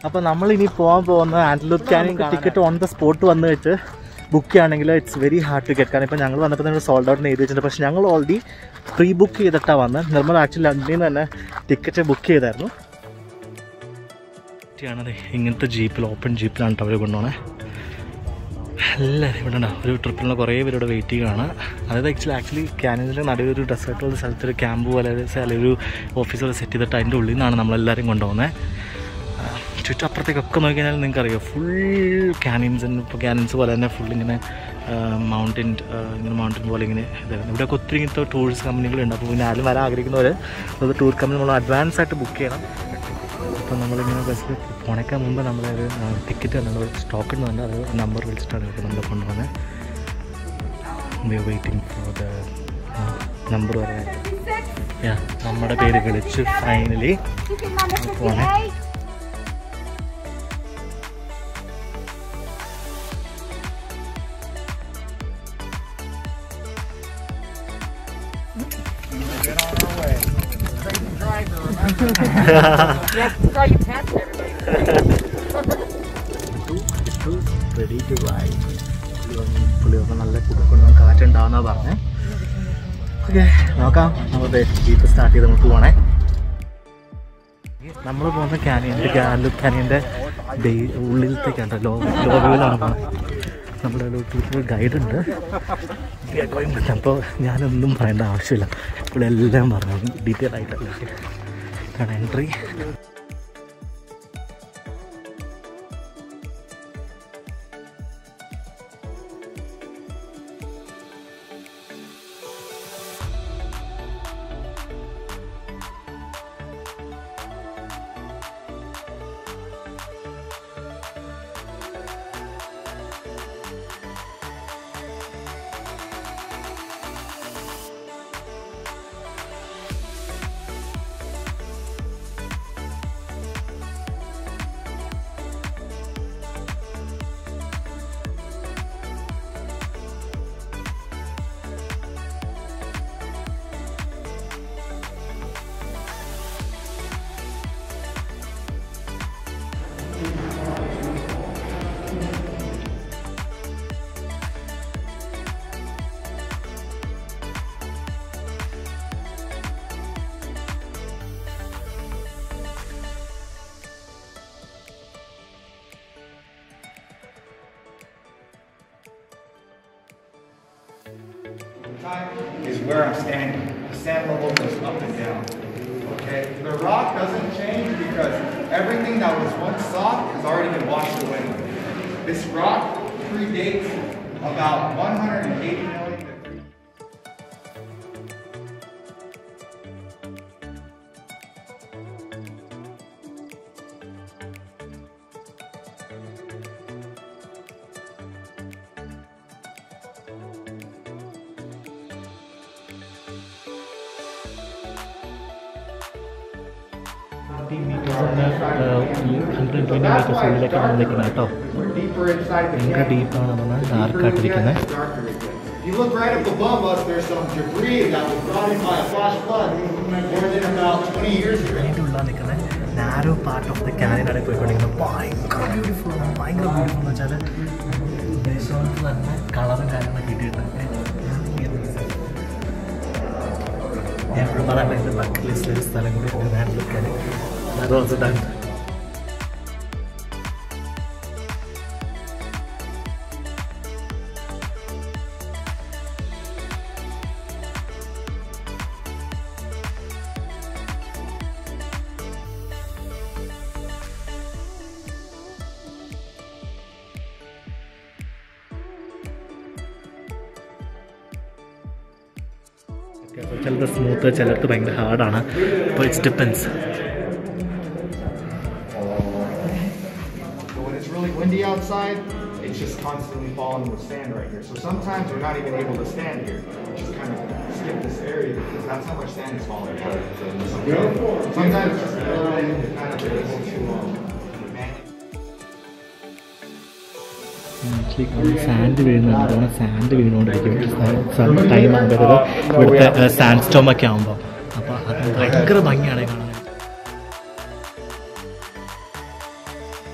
അപ്പോൾ നമ്മൾ ഇനി പോകാൻ പോകുന്ന antelope canyon ticket on the spot വന്ന് വെച്ച് ബുക്ക് ചെയ്യുകയാണെങ്കിൽ it's very hard to get കാരണം ഇപ്പോൾ ഞങ്ങൾ വന്നപ്പോൾ നമ്മൾ സോൾഡ് ഔട്ടിന് എഴുതി വെച്ചിട്ടുണ്ട് പക്ഷേ ഞങ്ങൾ ഓൾറെഡി പ്രീ ബുക്ക് ചെയ്തിട്ടാണ് വന്നത് നിർമ്മൽ ആക്ച്വലി ലണ്ടനിൽ നിന്ന് തന്നെ ടിക്കറ്റ് ബുക്ക് ചെയ്തായിരുന്നു ാണ് ഇങ്ങനത്തെ ജീപ്പിൽ ഓപ്പൺ ജീപ്പിലാണ് കേട്ടോ അവർ കൊണ്ടുപോകണേ എല്ലാവരും ഇവിടെ ഉണ്ടാവും ഒരു ട്രിപ്പിലുള്ള കുറേ പേര് ഇവിടെ വെയിറ്റ് ചെയ്യുകയാണ് അതായത് ആക്ച്വലി ആക്ച്വലി കാനഡയിലെ നടുവ് ഒരു ഡെസേർട്ടുള്ള സ്ഥലത്ത് ഒരു ക്യാമ്പ് പോലെ അല്ലെങ്കിൽ ഒരു ഓഫീസ് പോലെ സെറ്റ് ചെയ്തിട്ട് അതിൻ്റെ ഉള്ളിൽ നിന്നാണ് നമ്മളെല്ലാവരും കൊണ്ടുപോകുന്നത് ചുറ്റും അപ്പുറത്തേക്കൊക്കെ നോക്കിക്കഴിഞ്ഞാൽ നിങ്ങൾക്ക് അറിയാം ഫുൾ ക്യാനിൻസ് ഇപ്പോൾ ക്യാനിൻസ് പോലെ തന്നെ ഫുൾ ഇങ്ങനെ മൗണ്ടൻ ഇങ്ങനെ മൗണ്ടൻ പോലെ ഇങ്ങനെ ഇതായിരുന്നു ഇവിടെയൊക്കെ ഒത്തിരി ഇങ്ങനത്തെ ടൂറിസ്റ്റ് കമ്പനികളുണ്ട് അപ്പോൾ പിന്നെ ആരും വരാൻ ആഗ്രഹിക്കുന്നവർ അത് ടൂർ കമ്പനി നമ്മൾ അഡ്വാൻസ് ആയിട്ട് ബുക്ക് ചെയ്യണം അപ്പോൾ നമ്മളിങ്ങനെ ബസ്സിൽ പോണേക്കാൻ മുമ്പ് നമ്മളൊരു ടിക്കറ്റ് നമ്മൾ സ്റ്റോക്ക് ഉണ്ടെന്നുണ്ട് അത് നമ്പർ വിളിച്ചിട്ടാണ് ഇപ്പോൾ നമ്മൾ കൊണ്ടുവന്നത് we waiting for the number പറയാൻ യാ നമ്മുടെ പേര് വിളിച്ച് ഫൈനലി പോണേ റെഡി ടു റൈഡ് പുള്ളിയൊക്കെ നല്ല കുടുക്കൊണ്ടും കാറ്റുണ്ടാവുന്ന പറഞ്ഞേ ഓക്കെ നോക്കാം നമ്മൾ ജീപ്പ് സ്റ്റാർട്ട് ചെയ്ത് നമുക്ക് പോകണേ നമ്മൾ പോകുന്ന ക്യാനിയൻ്റെ ഗാലു ക്യാനിയൻ്റെ ഉള്ളിലത്തേക്കാണ് ലോ ലോബിയിലാണ് പോകുന്നത് നമ്മുടെ ഒരു ഗൈഡ് ഉണ്ട് അപ്പോൾ ഞാനൊന്നും പറയേണ്ട ആവശ്യമില്ല ഇവിടെ എല്ലാം പറഞ്ഞു ഡീറ്റെയിൽ ആയിട്ടല്ല ഇതാണ് entry is where I'm standing. The sand level goes up and down. Okay? The rock doesn't change because everything that was once soft has already been washed away. This rock predates about 180 million to 3 hundred twenty meters ഉള്ളിലേക്ക് നമ്മൾ നിൽക്കുന്നത് കേട്ടോ We're deeper inside the ഭയങ്കര canyon. ഡീപ്പാണ് നമ്മൾ ഡാർക്കായിട്ടിരിക്കുന്നത് Yes, darker it gets. If you look right up above us, there's some debris that was brought in by a flash flood more than about 20 years ago. അതിൻ്റെ ഉള്ളിലാണ് നിൽക്കുന്നത് narrow part of the ക്യാനിനാണ് പോയിക്കൊണ്ടിരിക്കുന്നത് ഭയങ്കര beautiful ആണ് ഭയങ്കര beautiful എന്ന് വെച്ചാൽ ദേശത്ത് തന്നെ കളറും കാര്യങ്ങളൊക്കെ കിട്ടിയിട്ടുണ്ട് ഞാൻ എപ്പോഴും പറയാൻ എൻ്റെ ബക്കറ്റ് ലിസ്റ്റിൽ ഒരു സ്ഥലം കൂടി ഉണ്ട് ഞാൻ ലുക്കാൻ അത് ഓൾസോ ഡൺ ചിലത് സ്മൂത്ത് ചിലർക്ക് ഭയങ്കര ഹാർഡാണ് അപ്പോൾ it's depends But when it's really windy outside, it's just constantly falling with sand right here. So sometimes we're not even able to stand here. Just kind of skip this area because that's how much sand is falling. Sometimes it's just a little bit to kind of be able to um, manage. Actually sand വീഴുന്നുണ്ട് അതുകൊണ്ട് sand വീണുകൊണ്ടിരിക്കും time ആകുമ്പോൾ ഇവിടുത്തെ sand Storm ഒക്കെ ആകുമ്പോൾ അപ്പോൾ അത് ഭയങ്കര ഭംഗിയാണ് കാണാൻ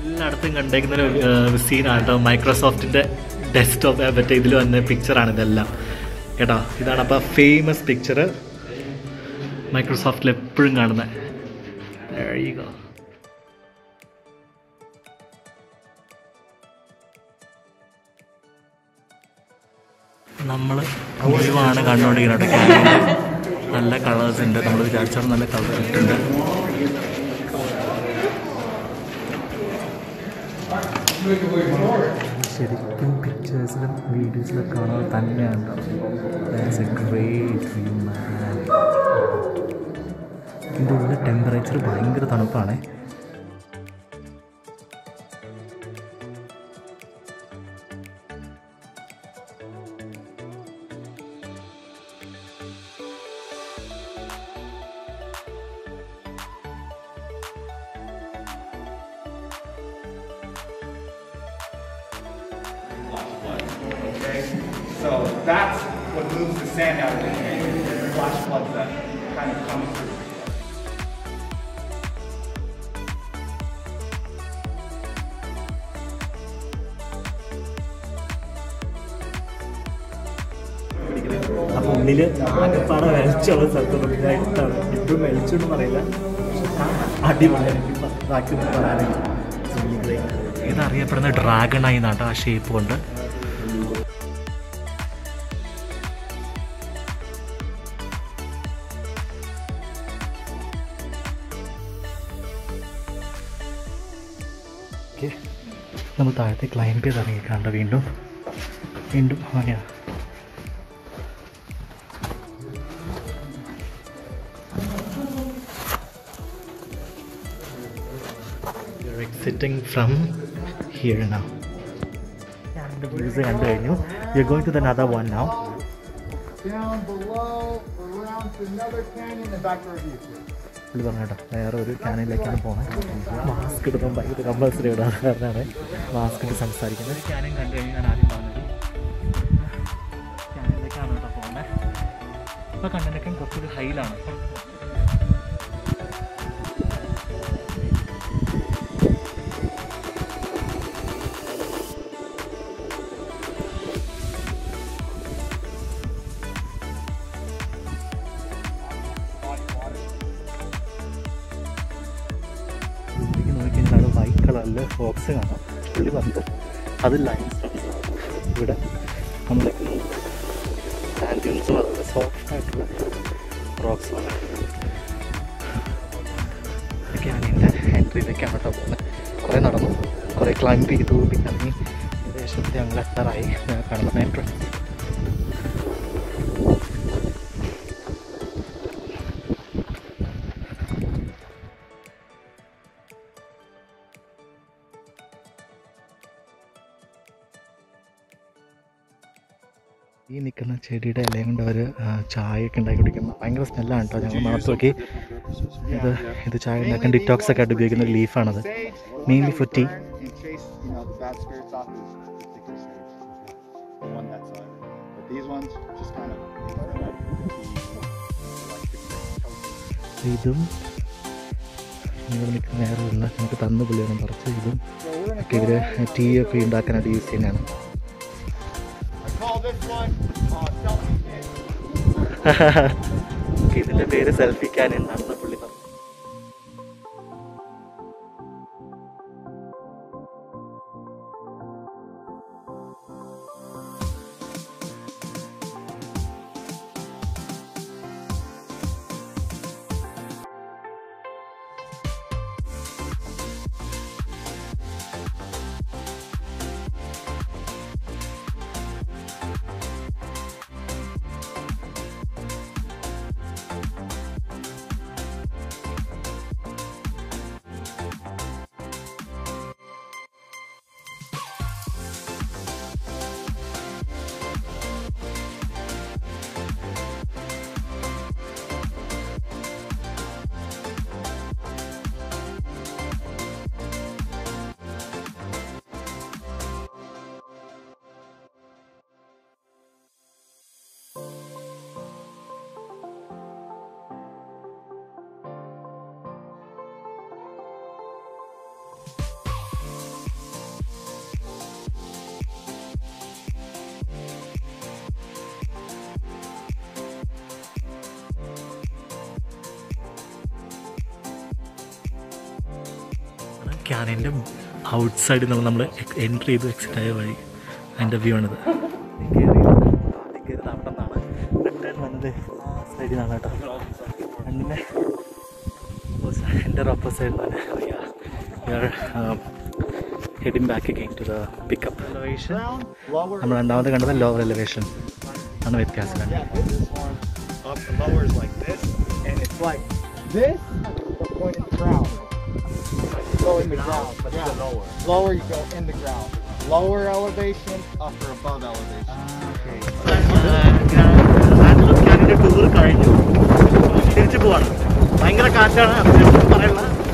എല്ലായിടത്തും കണ്ടേക്കുന്ന ഒരു സീനാണ് കേട്ടോ മൈക്രോസോഫ്റ്റിൻ്റെ ഡെസ്ക്ടോപ്പ് മറ്റേ ഇതിൽ വന്ന പിക്ചറാണ് ഇതെല്ലാം കേട്ടോ ഇതാണ് അപ്പോൾ ഫേമസ് പിക്ചർ മൈക്രോസോഫ്റ്റിൽ എപ്പോഴും കാണുന്നത് There you go. നമ്മൾ ആണ് കണ്ടുകൊണ്ടിരിക്കുന്നത് ക്യാമറ നല്ല കളേഴ്സ് ഉണ്ട് നമ്മൾ വിചാരിച്ചാലും നല്ല കളർ ഇട്ടുണ്ട് ശരിക്കും പിക്ചേഴ്സിലും വീഡിയോസിലും കാണാൻ തന്നെയാണ് എ ഗ്രേറ്റ് വ്യൂ മാൻ ഇതിൻ്റെ ഉള്ളിൽ ടെമ്പറേച്ചർ ഭയങ്കര തണുപ്പാണ് Okay? So that's what moves the sand out of the canyon. Flash floods that kind of come through. അപ്പോൾ ഉള്ളിൽ ആകെപ്പാടെ വലിച്ചുള്ള സ്ഥലത്ത് ഇതാണ് ഇപ്പം വലിച്ചൊന്നും പറയില്ല അടിപൊളിയാണ് എനിക്ക് ബാക്കി ഒന്നും പറയാനില്ല ഇതറിയപ്പെടുന്ന ഡ്രാഗൺ ആയി നാട്ടോ ആ ഷേപ്പ് കൊണ്ട് ഓക്കെ നമ്മൾ താഴത്തെ ക്ലൈംബ് ചെയ്ത് ഇറങ്ങിക്കാണ്ട് വീണ്ടും വീണ്ടും അങ്ങനെയാണ് You're exiting from here now. And the views കണ്ടു കഴിഞ്ഞു You're going to the another one now. Down below, around to another canyon and back to our view. പുള്ളി പറഞ്ഞു കേട്ടോ വേറെ ഒരു ക്യാനിലേക്കാണ് പോകുന്നത് മാസ്ക് ഇടുമ്പോൾ ഭയങ്കര കമ്പൽസറി ഇടാറ് കാരണമാണ് മാസ്ക് ഇട്ട് സംസാരിക്കുന്നത് ക്യാനിൻ കണ്ടു കഴിഞ്ഞ് ഞാൻ ആദ്യം പറഞ്ഞത് ക്യാനിലേക്കാണ് കേട്ടോ പോകുന്നത് ഇപ്പോൾ കണ്ടതിനൊക്കെ കുറച്ചൊരു ഹൈലാണ് ഉള്ളിലേക്ക് നോക്കിക്കഴിഞ്ഞാൽ അവിടെ വൈറ്റ് കളറിൽ ബോക്സ് കാണാം പുള്ളി പറഞ്ഞത് അത് ലൈൻ ഇവിടെ നമ്മുടെ ആൻറ്റിൻസും അതുപോലെ സോഫ്റ്റ് ആയിട്ടുള്ള റോക്സാണ് ക്യാനിൻ്റെ എൻട്രിയിലേക്കാണ് കേട്ടോ പോകുന്നത് കുറേ നടന്നു കുറേ ക്ലൈംബ് ചെയ്തു പിന്നെ ഇറങ്ങി ഏകദേശം ഞങ്ങൾ എത്താറായി ഞാൻ കാണുന്ന എൻട്രൻസ് ഈ നിൽക്കുന്ന ചെടിയുടെ ഇലയും കൊണ്ട് അവർ ചായയൊക്കെ ഉണ്ടാക്കി കുടിക്കും ഭയങ്കര സ്മെല്ലാണ് കേട്ടോ ഞങ്ങൾ മണത്ത് നോക്കി ഇത് ഇത് ചായ ഉണ്ടാക്കാൻ ഡിറ്റോക്സ് ഒക്കെ ആയിട്ട് ഉപയോഗിക്കുന്ന ഒരു ലീഫാണത് mainly for tea And chase, you know, the bad spirits off is the thicker sage. The one that's uh, but these ones just kind of like the ഇതും ഇവിടെ നിൽക്കുന്ന വേറെ ഉണ്ട് നമുക്ക് തന്നു പുള്ളിയാണ് പറിച്ച് ഇതും So we're gonna ഒക്കെ ഇവർ ടീ ഒക്കെ ഉണ്ടാക്കാനായിട്ട് യൂസ് ചെയ്യുന്നതാണ് I call this one uh, selfie pit. ഇതിൻ്റെ പേര് സെൽഫിക്കാൻ എന്നാണ് പുള്ളി പറഞ്ഞത് ക്യാനിൻ്റെ ഔട്ട് സൈഡിൽ നിന്ന് നമ്മൾ എൻട്രി ചെയ്ത് എക്സിറ്റ് ആയ വഴി അതിൻ്റെ വ്യൂ ആണിത് വന്നത് സൈഡിൽ നിന്നാണ് കേട്ടോ അങ്ങനെ എൻ്റെ opposite heading back again to the pickup elevation Ground, lower. നമ്മൾ രണ്ടാമത് കണ്ടത് ലോവർ എലവേഷൻ ആണ് വ്യത്യാസം Yeah, this one up and lower is like this, and it's like this, but going in the ground. You go in the ground, but yeah. lower. Lower, you go in the ground. Lower elevation, upper above elevation. ക്യാനിൻ്റെ tour കഴിഞ്ഞു തിരിച്ചു പോവാണ് ഭയങ്കര കാറ്റാണ് അതിനെക്കുറിച്ച് പറയാനുള്ള